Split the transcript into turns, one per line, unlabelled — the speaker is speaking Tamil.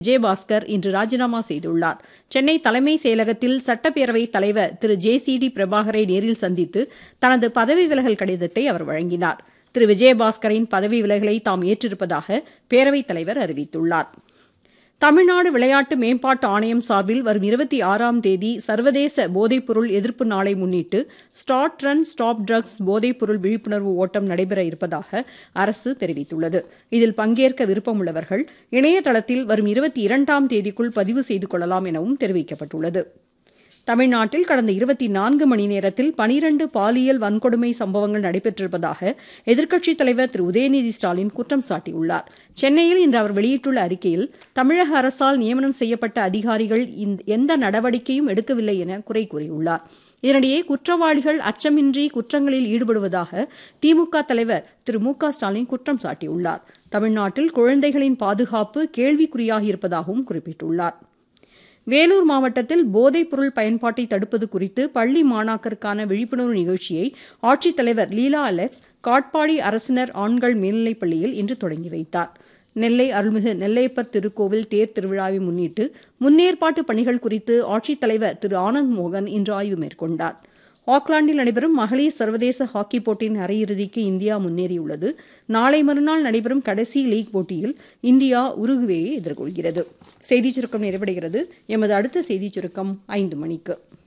விஜயபாஸ்கர் இன்று ராஜினாமா செய்துள்ளார் சென்னை தலைமை செயலகத்தில் சட்டப்பேரவைத் தலைவர் திரு ஜே சி டி பிரபாகரை நேரில் சந்தித்து தனது பதவி விலகல் கடிதத்தை அவர் வழங்கினார் திரு விஜயபாஸ்கரின் பதவி விலகலை தாம் ஏற்றிருப்பதாக பேரவைத் தலைவர் அறிவித்துள்ளார் தமிழ்நாடு விளையாட்டு மேம்பாட்டு ஆணையம் சார்பில் வரும் இருபத்தி ஆறாம் தேதி சர்வதேச போதைப்பொருள் எதிர்ப்பு நாளை முன்னிட்டு ஸ்டார்ட் ரன் ஸ்டாப் ட்ரக்ஸ் போதைப்பொருள் விழிப்புணர்வு ஓட்டம் நடைபெற இருப்பதாக அரசு தெரிவித்துள்ளது இதில் பங்கேற்க விருப்பமுள்ளவர்கள் இணையதளத்தில் வரும் இருபத்தி இரண்டாம் தேதிக்குள் பதிவு செய்து கொள்ளலாம் எனவும் தெரிவிக்கப்பட்டுள்ளது தமிழ்நாட்டில் கடந்த இருபத்தி நான்கு மணி நேரத்தில் பனிரண்டு பாலியல் வன்கொடுமை சம்பவங்கள் நடைபெற்றிருப்பதாக எதிர்க்கட்சித் தலைவர் திரு உதயநிதி ஸ்டாலின் குற்றம் சாட்டியுள்ளார் சென்னையில் இன்று அவர் வெளியிட்டுள்ள அறிக்கையில் தமிழக அரசால் நியமனம் செய்யப்பட்ட அதிகாரிகள் எந்த நடவடிக்கையும் எடுக்கவில்லை என குறை கூறியுள்ளார் இதனிடையே குற்றவாளிகள் அச்சமின்றி குற்றங்களில் ஈடுபடுவதாக திமுக தலைவர் திரு மு க ஸ்டாலின் குற்றம் சாட்டியுள்ளார் தமிழ்நாட்டில் குழந்தைகளின் பாதுகாப்பு கேள்விக்குறியாகியிருப்பதாகவும் குறிப்பிட்டுள்ளார் வேலூர் மாவட்டத்தில் போதைப் பொருள் பயன்பாட்டை தடுப்பது குறித்து பள்ளி மாணாக்கருக்கான விழிப்புணர்வு நிகழ்ச்சியை ஆட்சித்தலைவர் லீலா அலெக்ஸ் காட்பாடி அரசினர் ஆண்கள் மேல்நிலைப் பள்ளியில் இன்று தொடங்கி வைத்தார் நெல்லை அருள்மிகு நெல்லையப்பர் திருக்கோவில் தேர் திருவிழாவை முன்னிட்டு முன்னேற்பாட்டு பணிகள் குறித்து ஆட்சித்தலைவர் திரு ஆனந்த் மோகன் இன்று ஆய்வு மேற்கொண்டார் ஆக்லாந்தில் நடைபெறும் மகளிர் சர்வதேச ஹாக்கி போட்டியின் அரையிறுதிக்கு இந்தியா முன்னேறியுள்ளது நாளை மறுநாள் நடைபெறும் கடைசி லீக் போட்டியில் இந்தியா உருகுவேயை எதிர்கொள்கிறது செய்திச் சுருக்கம் நிறைவடைகிறது எமது அடுத்த செய்திச் சுருக்கம் ஐந்து மணிக்கு